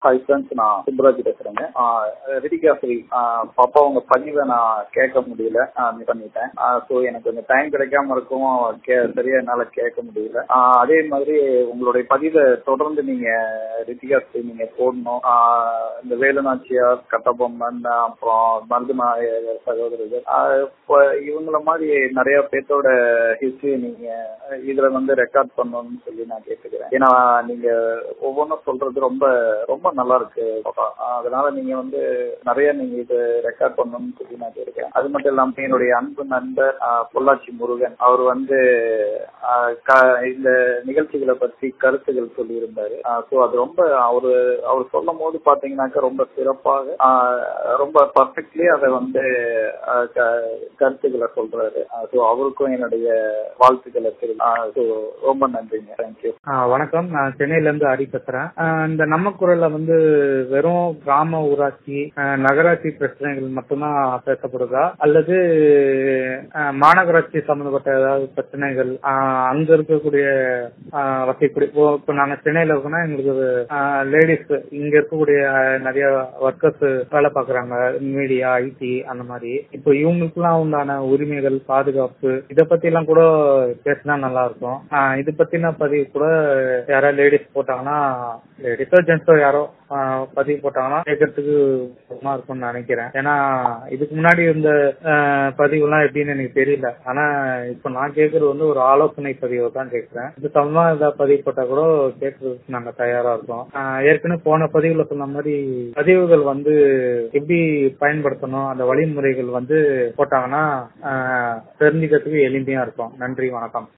Hi friends நான் சுப்ராஜ் பேசுறேங்க ரிதிகாஸ்ரீ பாப்பா உங்க பதிவை நான் கேட்க முடியல மிஸ் பண்ணிட்டேன் ஸோ எனக்கு கொஞ்சம் டைம் கிடைக்காம இருக்கும் கே சரியா என்னால கேட்க முடியல ஆஹ் அதே மாதிரி உங்களுடைய பதிவை தொடர்ந்து நீங்க ரித்திகாஸ்ரீ நீங்க போடணும் ஆஹ் இந்த வேலுநாச்சியார் கட்டபொம்மன் அப்புறம் மருதுநாயகர் சகோதரர்கள் ஆஹ் இப்ப இவங்கள மாதிரி நிறைய பேர்த்தோட ஹிஸ்டரி நீங்க இதுல வந்து ரெக்கார்ட் பண்ணணும்னு சொல்லி நான் கேட்டுக்கிறேன் ஏன்னா நீங்க ஒவ்வொன்றும் சொல்றது ரொம்ப ரொம்ப நல்லா இருக்கு பாப்பா. ஆஹ் அதனால நீங்க வந்து நிறைய நீங்க இது ரெக்கார்ட் பண்ணணும்னு சொல்லி நான் கேட்கிறேன் அது மட்டும் இல்லாம என்னுடைய அன்பு நண்பர் ஆஹ் பொள்ளாச்சி முருகன் அவர் வந்து ஆஹ் க- இந்த நிகழ்ச்சிகளை பற்றி கருத்துகள் சொல்லியிருந்தாரு ஸோ அது ரொம்ப அவரு அவர் சொல்லும் போது பாத்தீங்கன்னாக்கா ரொம்ப சிறப்பாக ஆஹ் ரொம்ப பர்ஃபெக்ட்லி அதை வந்து ஆஹ் க- கருத்துக்களை சொல்றாரு ஸோ அவருக்கும் என்னுடைய வாழ்த்துக்களை தெரியும் ஸோ ரொம்ப நன்றிங்க தேங்க்யூ ஆ, வணக்கம் நான் சென்னையில இருந்து ஹரி பேசுறேன் ஆ, இந்த நம்ம குரல்ல வந்து வெறும் கிராம ஊராட்சி ஆ, நகராட்சி பிரச்சனைகள் மட்டும்தான் பேசப்படுதா அல்லது ஆ, மாநகராட்சி சம்பந்தப்பட்ட ஏதாவது பிரச்சனைகள் ஆ, அங்க இருக்கக்கூடிய ஆ, வசிக்கக்கூடிய இப்போ இப்போ நாங்க சென்னையில இருக்கோம்னா எங்களுக்கு லேடிஸ் இங்க இருக்கக்கூடிய நிறைய ஒர்க்கர்ஸ் வேலை பாக்குறாங்க மீடியா ஐடி அந்த மாதிரி இப்போ இவங்களுக்குலாம் உண்டான உரிமைகள் பாதுகாப்பு இத பத்தி எல்லாம் கூட பேசினா நல்லா இருக்கும் ஆஹ் இது பத்தின பதிவு கூட யாராவது லேடிஸ் போட்டாங்கன்னா லேடிஸோ ஜென்ஸோ யாரோ ஆஹ் பதிவு போட்டாங்கன்னா கேட்கறதுக்கு சும்மா இருக்கும்னு நினைக்கிறேன் ஏன்னா இதுக்கு முன்னாடி இருந்த ஆஹ் பதிவுலாம் எப்படின்னு எனக்கு தெரியல ஆனா இப்ப நான் கேட்கறது வந்து ஒரு ஆலோசனை பதிவு தான் கேட்கிறேன் இது சம்பந்தமா ஏதாவது பதிவு போட்டா கூட கேட்கறதுக்கு நாங்க தயாரா இருக்கோம் ஆஹ் ஏற்கனவே போன பதிவுல சொன்ன மாதிரி பதிவுகள் வந்து எப்படி பயன்படுத்தணும் அந்த வழிமுறைகள் வந்து போட்டாங்கன்னா ஆஹ் தெரிஞ்சுக்கிறதுக்கு எளிமையா இருக்கும் நன்றி வணக்கம்